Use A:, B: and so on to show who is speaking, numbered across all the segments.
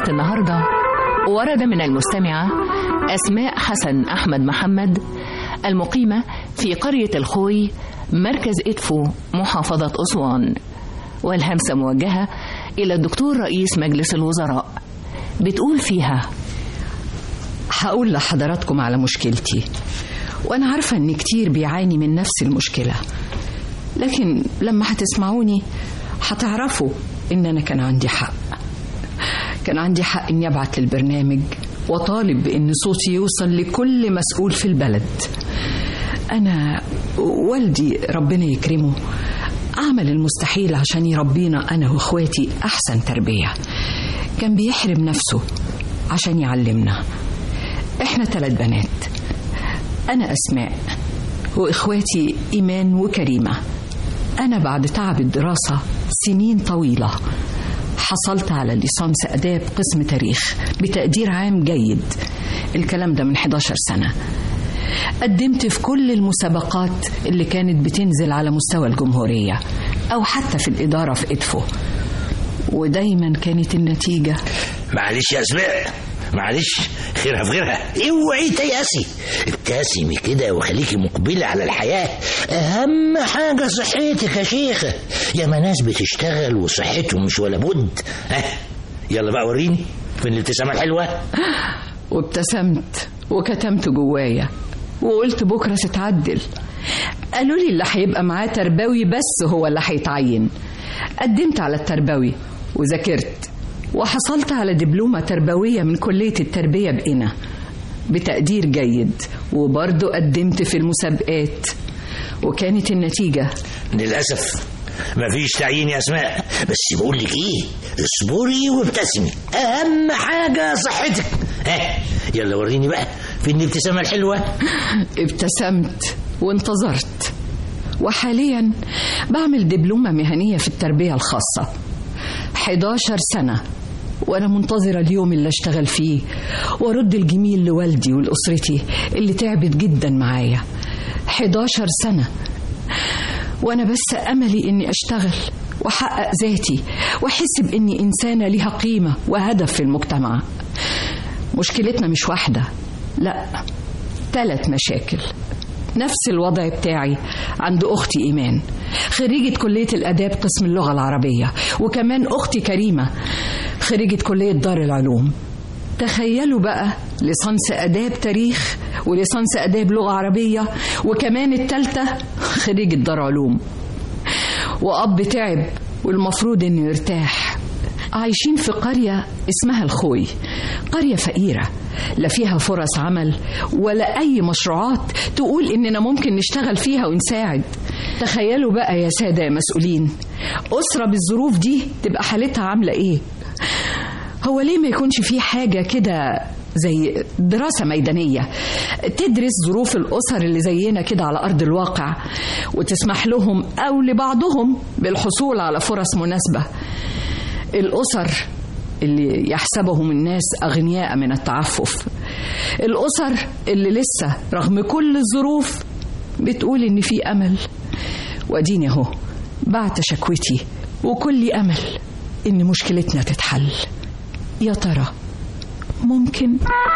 A: حلقة النهاردة ورد من المستمعة أسماء حسن أحمد محمد المقيمة في قرية الخوي مركز إدفو محافظة أسوان والهمسة موجهة إلى الدكتور رئيس مجلس الوزراء بتقول فيها
B: هقول لحضراتكم على مشكلتي وأنا عارفة إن كتير بيعاني من نفس المشكلة لكن لما هتسمعوني هتعرفوا إن أنا كان عندي حق كان عندي حق إني أبعت للبرنامج وطالب بإن صوتي يوصل لكل مسؤول في البلد أنا والدي ربنا يكرمه عمل المستحيل عشان يربينا أنا وإخواتي أحسن تربية كان بيحرم نفسه عشان يعلمنا إحنا ثلاث بنات أنا أسماء وإخواتي إيمان وكريمة أنا بعد تعب الدراسة سنين طويلة حصلت على ليسانس آداب قسم تاريخ بتقدير عام جيد الكلام ده من 11 سنة قدمت في كل المسابقات اللي كانت بتنزل على مستوى الجمهورية أو حتى في الإدارة في إدفو ودايما كانت النتيجة
C: معلش يا اسماء معلش خيرها في غيرها اوعي تيأسي ابتسمي كده وخليكي مقبلة على الحياة أهم حاجة صحتك يا شيخة يا ما ناس بتشتغل وصحتهم مش ولا بد ها يلا بقى وريني فين الابتسامة الحلوة
B: وابتسمت وكتمت جوايا وقلت بكرة تتعدل قالوا لي اللي هيبقى معاه تربوي بس هو اللي هيتعين قدمت على التربوي وذاكرت وحصلت على دبلومة تربوية من كلية التربية بقنا بتقدير جيد وبرضه قدمت في المسابقات وكانت النتيجة
C: للأسف مفيش تعيين يا أسماء بس بقول لك إيه اصبري وابتسمي أهم حاجة صحتك ها يلا وريني بقى فين الابتسامة الحلوة
B: ابتسمت وانتظرت وحاليا بعمل دبلومة مهنية في التربية الخاصة 11 سنة وأنا منتظرة اليوم اللي أشتغل فيه وأرد الجميل لوالدي ولأسرتي اللي تعبت جدا معايا 11 سنة وأنا بس أملي إني أشتغل وأحقق ذاتي وأحس بإني إنسانة ليها قيمة وهدف في المجتمع مشكلتنا مش واحدة لا ثلاث مشاكل نفس الوضع بتاعي عند أختي إيمان خريجة كلية الآداب قسم اللغة العربية وكمان أختي كريمة خريجة كلية دار العلوم تخيلوا بقى ليسانس آداب تاريخ وليسانس آداب لغة عربية وكمان التالتة خريجة دار علوم وأب تعب والمفروض إنه يرتاح عايشين في قرية اسمها الخوي قرية فقيرة لا فيها فرص عمل ولا أي مشروعات تقول إننا ممكن نشتغل فيها ونساعد تخيلوا بقى يا سادة يا مسؤولين أسرة بالظروف دي تبقى حالتها عاملة إيه هو ليه ما يكونش في حاجة كده زي دراسة ميدانية تدرس ظروف الأسر اللي زينا كده على أرض الواقع وتسمح لهم أو لبعضهم بالحصول على فرص مناسبة الأسر اللي يحسبهم الناس أغنياء من التعفف الأسر اللي لسه رغم كل الظروف بتقول إن في أمل وأديني أهو بعت شكوتي وكل أمل إن مشكلتنا تتحل يا ترى ممكن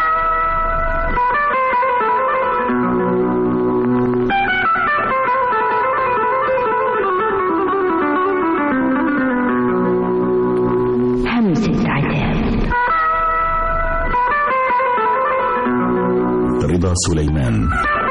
D: همسة عتاب
E: رضا سليمان